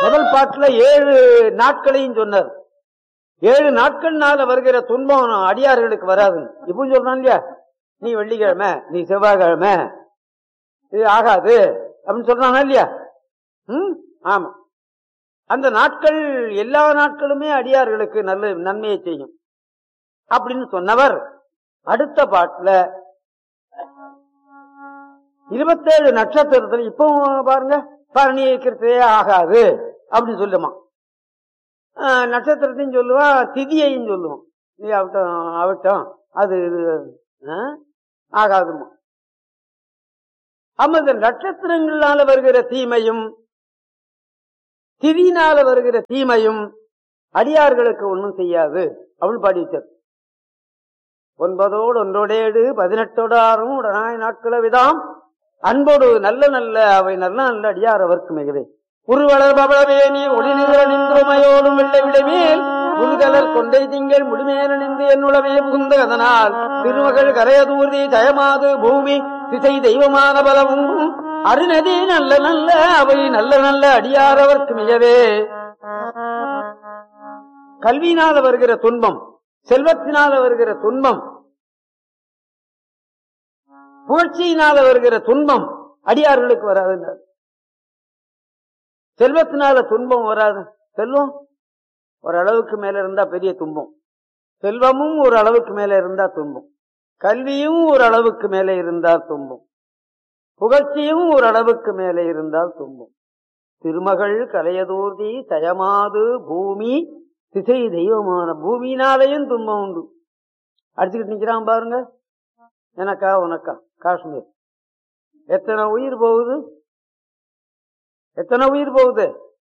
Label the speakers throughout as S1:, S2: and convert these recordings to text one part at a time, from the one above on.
S1: முதல் பாட்டுல ஏழு நாட்களையும் சொன்னார் ஏழு நாட்கள்னால வருகிற துன்பம் அடியார்களுக்கு வராது இப்போ சொல்றான் இல்லையா நீ வெள்ளிக்கிழமை நீ செவ்வாய்க்கிழமை இது ஆகாது அப்படின்னு சொல்றானா இல்லையா ம் ஆமா அந்த நாட்கள் எல்லா நாட்களுமே அடியார்களுக்கு நல்ல நன்மையை செய்யும் அப்படின்னு சொன்னவர் அடுத்த பாட்டுல இருபத்தேழு நட்சத்திரத்துல இப்போ பாருங்க பரணி கிருத்தையே ஆகாது அப்படின்னு சொல்லுமா ஆஹ் நட்சத்திரத்தையும் சொல்லுவான் திதியையும் சொல்லுவான் நீ அவட்டம் அவட்டம் அது இது ஆஹ் ஆகாதுமா ஆமா இந்த நட்சத்திரங்களால வருகிற தீமையும் திதியினால வருகிற தீமையும் அடியார்களுக்கு ஒண்ணும் செய்யாது அப்படின்னு பாடி வச்சார் ஒன்பதோடு ஒன்றோடேடு பதினெட்டோடு ஆறும் உடனாய் நாட்கள விதாம் அன்போடு நல்ல நல்ல அவை நல்ல நல்ல அடியார் அவருக்கு மிகவே உருவளர் பவளவே நீ ஒளிநிற நின்றுமையோடும் வெள்ளை விடைமேல் முதுகலர் கொண்டை திங்கள் முடிமேல நின்று என்னுளவே புகுந்த அதனால் திருமகள் கரையதூர்தி தயமாது பூமி திசை தெய்வமான பலவும் அருநதி நல்ல நல்ல அவை நல்ல நல்ல அடியார் அவருக்கு மிகவே கல்வியினால வருகிற துன்பம் செல்வத்தினால வருகிற துன்பம் புகழ்ச்சியினால வருகிற துன்பம் அடியார்களுக்கு வராது செல்வத்தினால துன்பம் வராது செல்வம் ஒரு அளவுக்கு மேல இருந்தா பெரிய துன்பம் செல்வமும் ஒரு அளவுக்கு மேல இருந்தா துன்பம் கல்வியும் ஒரு அளவுக்கு மேலே இருந்தால் துன்பம் புகழ்ச்சியும் ஒரு அளவுக்கு மேலே இருந்தால் துன்பம் திருமகள் கலையதூர்தி தயமாது பூமி திசை தெய்வமான பூமியினாலேயும் துன்பம் உண்டு அடிச்சுக்கிட்டு நிக்கிறான் பாருங்க எனக்கா உனக்கா காஷ்மீர் எத்தனை உயிர் போகுது எத்தனை உயிர் போகுது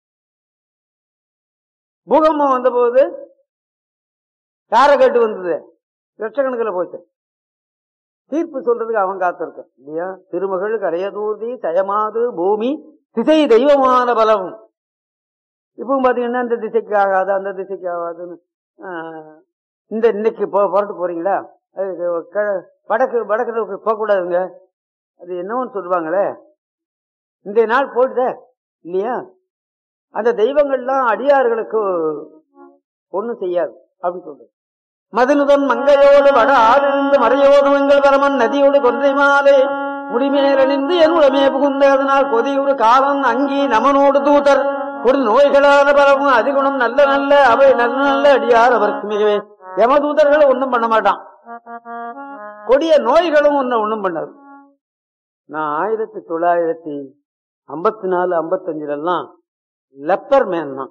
S1: பூகம்பம் வந்த போது யார கேட்டு வந்தது லட்சக்கணக்கில் போச்சு தீர்ப்பு சொல்றதுக்கு அவன் காத்திருக்க இல்லையா திருமகள் கரையதூர்தி தயமாது பூமி திசை தெய்வமான பலம் இப்போ பாத்தீங்கன்னா இந்த திசைக்கு ஆகாது அந்த திசைக்கு ஆகாதுன்னு ஆஹ், இந்த இன்னைக்கு போ- புறட்டு போறீங்களா அது க- வடக்கு வடக்கு போக கூடாதுங்க அது என்னவோன்னு சொல்லுவாங்களே இந்த நாள் போயிடுதே இல்லையா அந்த தெய்வங்கள்லாம் அடியார்களுக்கு ஒண்ணும் செய்யாது அப்படின்னு சொல்றது மதுனுதன் மங்கையோடு வட ஆறிருந்து மறையோடு எங்கள் பரமன் நதியோடு கொன்றை மாலை முடிமேலணிந்து என் உடமே புகுந்த அதனால் கொதியுறு காலம் அங்கி நமனோடு தூதர் ஒரு நோய்களான பரவும் அதிகுணம் நல்ல நல்ல அவை நல்ல நல்ல அடியார் அவருக்கு மிகவே யமதூதர்களை ஒண்ணும் பண்ண மாட்டான் கொடிய நோய்களும் ஒன்னும் ஒண்ணும் பண்ணாது நான் ஆயிரத்தி தொள்ளாயிரத்தி ஐம்பத்தி நாலு ஐம்பத்தஞ்சுல எல்லாம் லெப்பர் மேன் தான்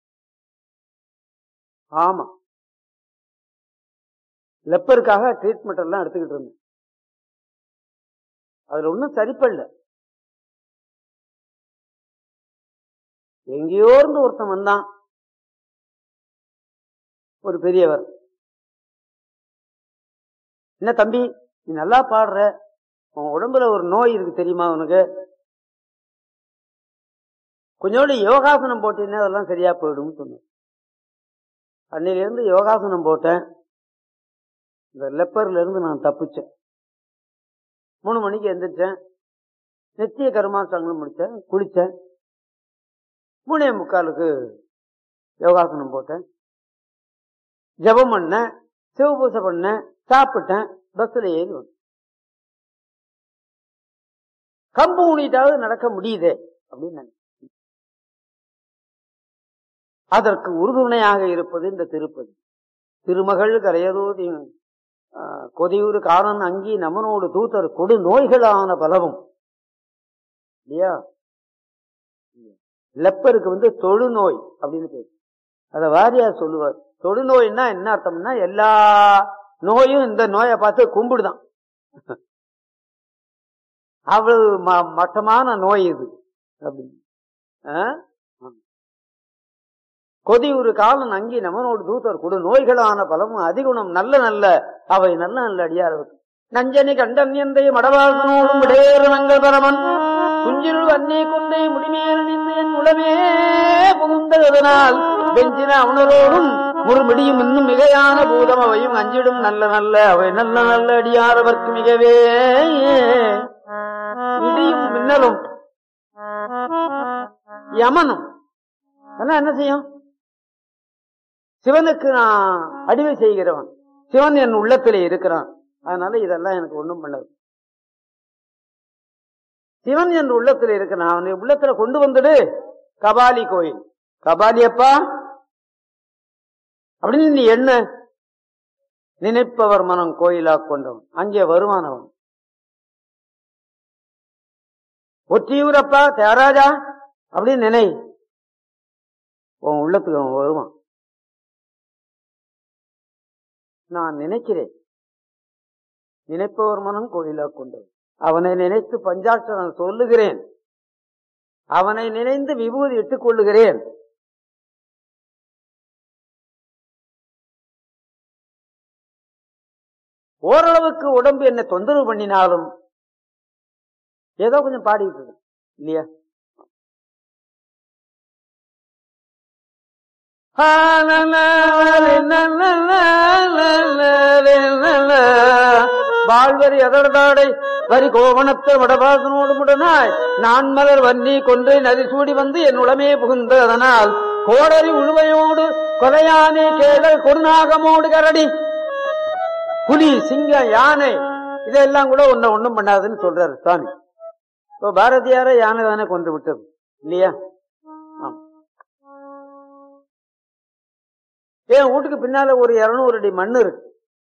S1: ஆமா லெப்பருக்காக ட்ரீட்மெண்ட் எல்லாம் எடுத்துக்கிட்டு இருந்தேன் அதுல ஒன்றும் சரிப்படல எங்கேயோ இருந்து ஒருத்தன் வந்தான் ஒரு பெரியவர் என்ன தம்பி நீ நல்லா பாடுற உன் உடம்புல ஒரு நோய் இருக்கு தெரியுமா உனக்கு கொஞ்சோண்டு யோகாசனம் போட்டீங்கன்னா அதெல்லாம் சரியா போயிடும்னு சொன்னேன் அன்னையில இருந்து யோகாசனம் போட்டேன் இந்த லெப்பர்ல இருந்து நான் தப்பிச்சேன் மூணு மணிக்கு எந்திரிச்சேன் நித்திய கருமாசங்களும் முடிச்சேன் குளிச்சேன் மூணே முக்காலுக்கு யோகாசனம் போட்டேன் ஜெபம் பண்ணேன் சிவபூசை பண்ணேன் சாப்பிட்டேன் பஸ்ல ஏறி வந்தேன் கம்பு ஊனிட்டாவது நடக்க முடியுதே அப்படின்னு நினைச்சேன். அதற்கு உறுதுணையாக இருப்பது இந்த திருப்பதி திருமகள் கரையதோதி கொதியூறு காரன் அங்கி நமனோடு தூத்தர் கொடு நோய்களான பலவும் இல்லையா லெப்பருக்கு வந்து தொழுநோய் அப்படின்னு பேரு அத வாரியார் சொல்லுவார் தொழுநோய்னா என்ன அர்த்தம்னா எல்லா நோயும் இந்த நோயை பார்த்து கும்பிடுதான் அவ்வளவு ம- மட்டமான நோய் இது அப்படின்னு ஆ? கொதி ஒரு காலம் அங்கி நமனோடு தூத்தர் கொடு நோய்களான பலமும் அதிகுணம் நல்ல நல்ல அவை நல்ல நல்ல அடியாரவர் நஞ்சனி கண்டன் எந்தை மடவாசனோடும் விடையேறு நங்கள் பரமன் குஞ்சிருள் அன்னே கொண்டை முடிமேல் நின்று என் உளமே புகுந்ததனால் பெஞ்சின அவனரோடும் முறுமிடியும் இன்னும் மிகையான பூதம் அவையும் அஞ்சிடும் நல்ல நல்ல அவை நல்ல நல்ல அடியாரவர்க்கு மிகவே இடியும் மின்னலும் யமனும் அதெல்லாம் என்ன செய்யும் சிவனுக்கு நான் அடிமை செய்கிறவன் சிவன் என் உள்ளத்திலே இருக்கிறான் அதனால இதெல்லாம் எனக்கு ஒண்ணும் பண்ணது சிவன் என் உள்ளத்துல இருக்கிறான் அவனை உள்ளத்துல கொண்டு வந்துடு கபாலி கோயில் கபாலி அப்பா அப்படின்னு நீ என்ன நினைப்பவர் மனம் கோயிலா கொண்டவன் அங்கே வருமானவன் ஒற்றியூரப்பா தியாகராஜா அப்படின்னு நினை உன் உள்ளத்துக்கு அவன் வருவான் நான் நினைக்கிறேன் நினைப்பவர் மனம் கோயிலா கொண்டவன் அவனை நினைத்து பஞ்சாட்சரம் சொல்லுகிறேன் அவனை நினைந்து விபூதி இட்டுக் கொள்ளுகிறேன் ஓரளவுக்கு உடம்பு என்ன தொந்தரவு பண்ணினாலும் ஏதோ கொஞ்சம் பாடிட்டு இருக்கு இல்லையா வாழ்வரி எதர்தாடை வரி கோவணத்தை வடபாசனோடு முடனாய் நான் மலர் வன்னி கொன்றை நதி சூடி வந்து என் உளமே புகுந்த அதனால் கோடரி உழுவையோடு கொலையானே கேடல் கொடுநாகமோடு கரடி புலி சிங்கம் யானை இதெல்லாம் கூட ஒன்ன ஒண்ணும் பண்ணாதுன்னு சொல்றாரு சுவாமி இப்போ பாரதியார யானை தானே கொண்டு விட்டது இல்லையா ஆம். என் வீட்டுக்கு பின்னால ஒரு இருநூறு அடி மண்ணு இருக்கு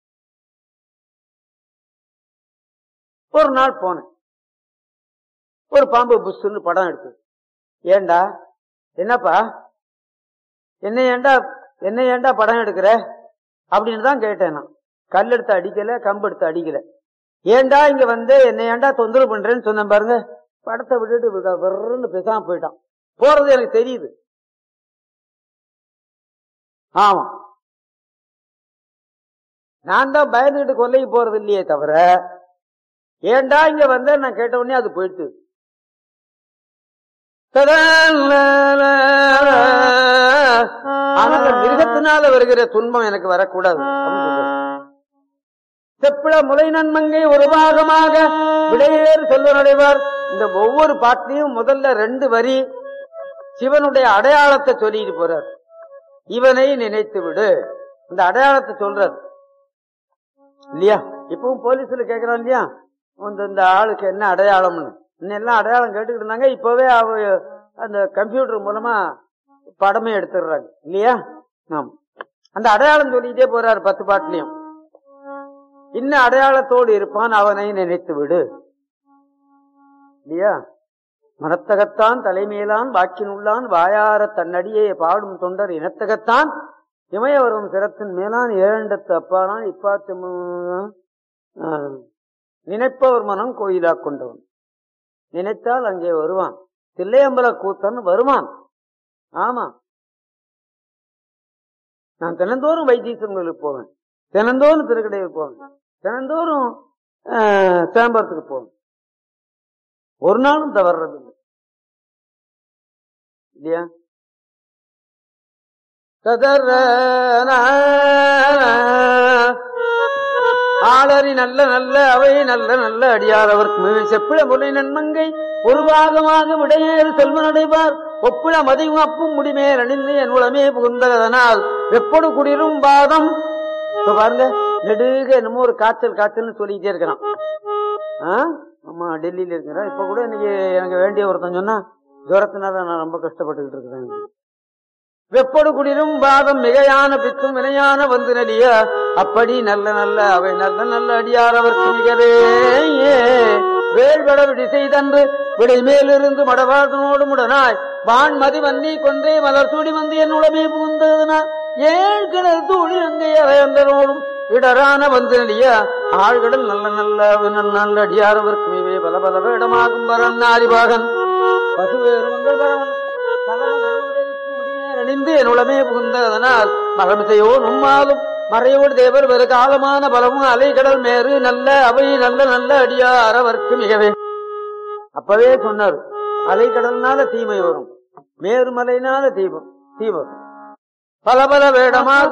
S1: ஒரு நாள் போனேன் ஒரு பாம்பு புஷ்ன்னு படம் எடுத்து ஏண்டா என்னப்பா என்ன ஏண்டா என்ன ஏண்டா படம் எடுக்கிற அப்படின்னு தான் கேட்டேன் நான் கல் எடுத்து அடிக்கல கம்பு எடுத்து அடிக்கல ஏண்டா இங்க வந்து என்ன ஏண்டா தொந்தரவு பண்றேன்னு சொன்னேன் பாருங்க படத்தை விட்டுட்டு விட- விர்ருன்னு பேசாம போயிட்டான் போறது எனக்கு தெரியுது ஆமா நான் தான் பயந்துகிட்டு கொல்லைக்கு போறது இல்லையே தவிர ஏண்டா இங்க வந்த நான் கேட்ட உடனே அது போயிட்டு ஆனா அந்த மிருகத்தினால வருகிற துன்பம் எனக்கு வரக்கூடாது அப்படின்னு சொல்றாரு. செப்பிள முலை நன்மங்கை ஒரு பாகமாக விடையேறு செல்வ நடைவார் இந்த ஒவ்வொரு பாட்டிலையும் முதல்ல ரெண்டு வரி சிவனுடைய அடையாளத்தை சொல்லிட்டு போறார் இவனை நினைத்து விடு இந்த அடையாளத்தை சொல்றார் இல்லையா இப்பவும் போலீஸ்ல கேக்குறான் இல்லையா இந்த இந்த ஆளுக்கு என்ன அடையாளம்னு இன்னெல்லாம் அடையாளம் கேட்டுக்கிட்டு இருந்தாங்க இப்பவே அவ அந்த கம்ப்யூட்டர் மூலமா படமே எடுத்துடுறாங்க இல்லையா ஆமா அந்த அடையாளம் சொல்லிட்டே போறாரு பத்து பாட்டுலயும் இன்னும் அடையாளத்தோடு இருப்பான் அவனை நினைத்து விடு இல்லையா மனத்தகத்தான் தலைமையிலான் வாக்கினுள்ளான் வாயார தன்னடியே பாடும் தொண்டர் இனத்தகத்தான் இமயவரும் சிரத்தின் மேலான் ஏழண்டத்து அப்பாலான் இப்பாத்து மு- ஆ, நினைப்பவர் மனம் கோயிலா கொண்டவன் நினைத்தால் அங்கே வருவான் தில்லையம்பல கூத்தன் வருவான் ஆமா நான் தினந்தோறும் வைத்தீஸ்வரன் கோயிலுக்கு போவேன் தினந்தோறும் திருக்கடையில் போவேன் தினந்தோறும் ஆ, சிதம்பரத்துக்கு போவேன் ஒரு நாளும் தவறுறது இல்லை இல்லையா ததர ஆளறி நல்ல நல்ல அவை நல்ல நல்ல அடியார் அவருக்கு மிக செப்பிள முறை நன்மங்கை ஒரு பாகமாக விடையேறு செல்வ நடைபார் ஒப்பிள மதியும் அப்பும் முடிமேல் அணிந்து என் உளமே புகுந்ததனால் எப்பொடு குடிரும் பாதம் இப்ப பாருங்க நெடுக என்னமோ ஒரு காய்ச்சல் காய்ச்சல்னு சொல்லிக்கிட்டே இருக்கிறான் ஆ? ஆமா டெல்லியில இருக்கிறான் இப்ப கூட இன்னைக்கு எனக்கு வேண்டிய ஒருத்தன் சொன்னா ஜுரத்தினால நான் ரொம்ப கஷ்டப்பட்டுக்கிட்டு இருக்கிறேன் வெப்படு குடிரும் பாதம் மிகையான பித்தும் வினையான வந்து நலிய அப்படி நல்ல நல்ல அவை நல்ல நல்ல அடியார் அவருக்கு மிகவே வேள்வட விடி செய்தன்று விடை மேலிருந்து மடவாதனோடு முடனாய் வான் மதி வன்னி கொன்றே மலர் சூடி வந்து என் உளமே புகுந்ததுனா ஏழ் கிணறு தூளி அங்கே அவையந்தனோடும் இடரான வந்து நலிய ஆழ்கடல் நல்ல நல்ல அவை நல்ல நல்ல அடியார் அவருக்கு மிகவே பல பல வேடமாகும் வரன் நாரிபாகன் பசுவேறு மங்கள் பரவன் அணிந்து என் உளமே புகுந்ததனால் மகமிசையோ நும்மாலும் மறையோடு தேவர் வெறு காலமான பலமும் அலைகடல் மேறு நல்ல அவை நல்ல நல்ல அடியார் அவர்க்கு மிகவே அப்பவே சொன்னார் அலைக்கடல்னால தீமை வரும் மேருமலைனால தீபம் தீபம் பல பல வேடமாக